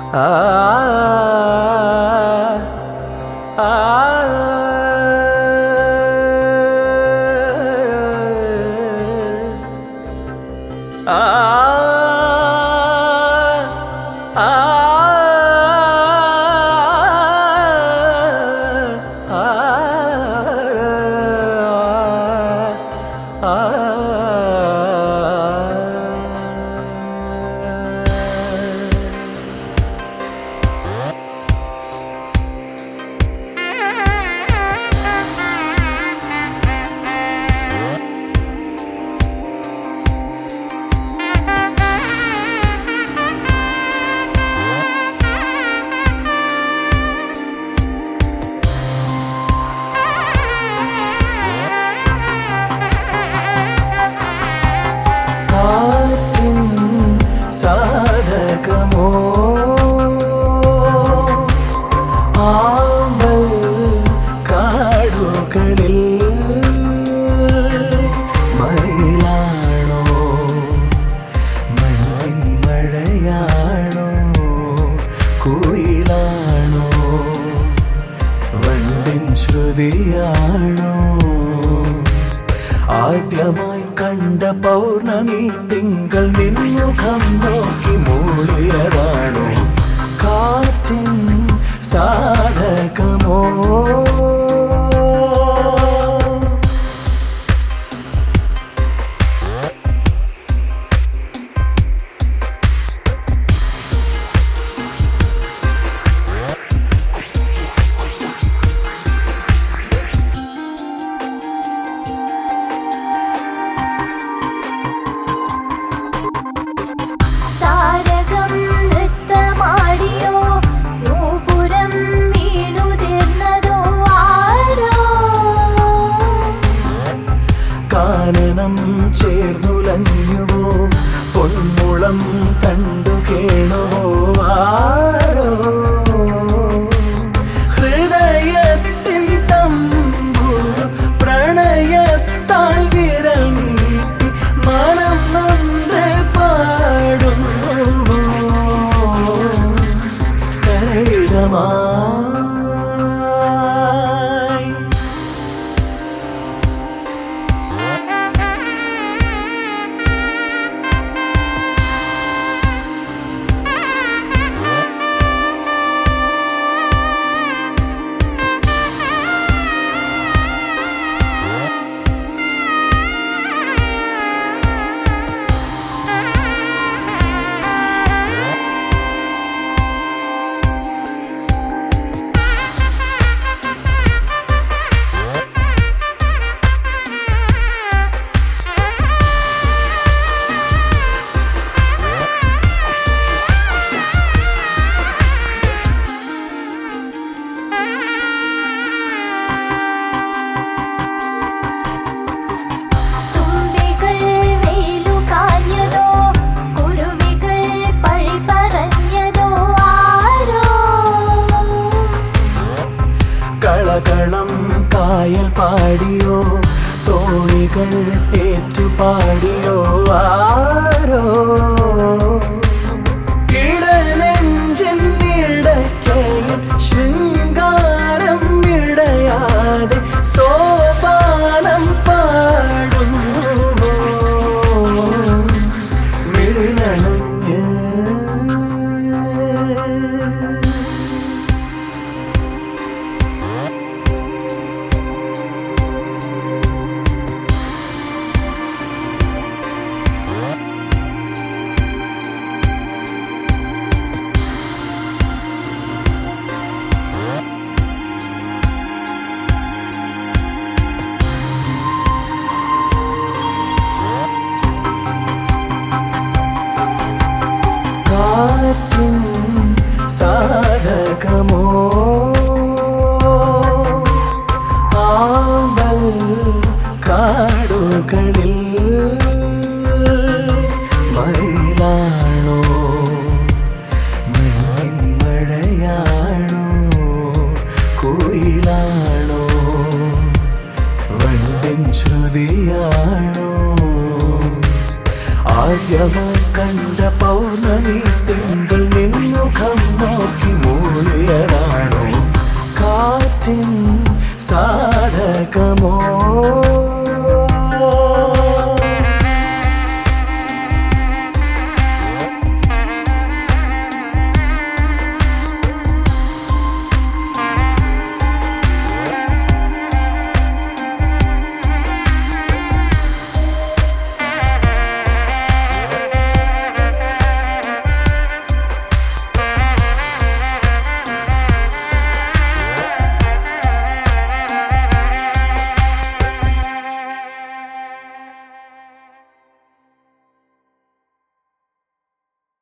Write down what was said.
ആ ആ ആ ആ കാറ്റിൻ സാധകമോ ആമ്പൽ കാടുകളിൽ മയിലാണോ മഞ്ഞിൻ മഴയാണോ കുയിലാണോ വണ്ടിൻ ശ്രുതിയാണോ ആദ്യമായി കണ്ട പൗർണമി തിങ്കൾ നിന്നുഖം നോക്കി മൂളിയതാണോ കാറ്റിൻ സാധകമോ താരകം നൃത്തമാടിയോ നൂപുരം വീണുതിർന്നതോ ആരോ കാനനം ചേർന്നുലഞ്ഞുവോ പൊന്മുളം കണ്ടു കേണുവോ ആരോ ഹൃദയത്തിൻ തമ്പുരു പ്രണയത്താൽ വിരൽ നീട്ടി മണം നൊന്ന് പാടുന്നുവോ കരയിടമായി തുമ്പികൾ വെയിലു കാഞ്ഞതോ കുരുവികൾ പഴി പറഞ്ഞതോ ആരോ കളകളം കായൽ പാടിയോ തോണികൾ ഏറ്റുപാടിയോ ആരോ ഇടനെഞ്ചിൻ ഇടയ്ക്കയിൽ ശൃംഗാരം ഇടയാതെ സോപാനം പാടുന്നുവോ മിഴിനണഞ്ഞ് കാറ്റിൻ സാധകമോ ആമ്പൽ കാടുകളിൽ മയിലാണോ മഞ്ഞിൻ മഴയാണോ കുയിലാണോ വണ്ടിൻ ശ്രുതിയാണോ ആദ്യമായി കണ്ട പൗർണമി തിങ്കൾ നിന്നു മുഖം നോക്കി മൂളിയതാണോ കാറ്റിൻ സാധകമോ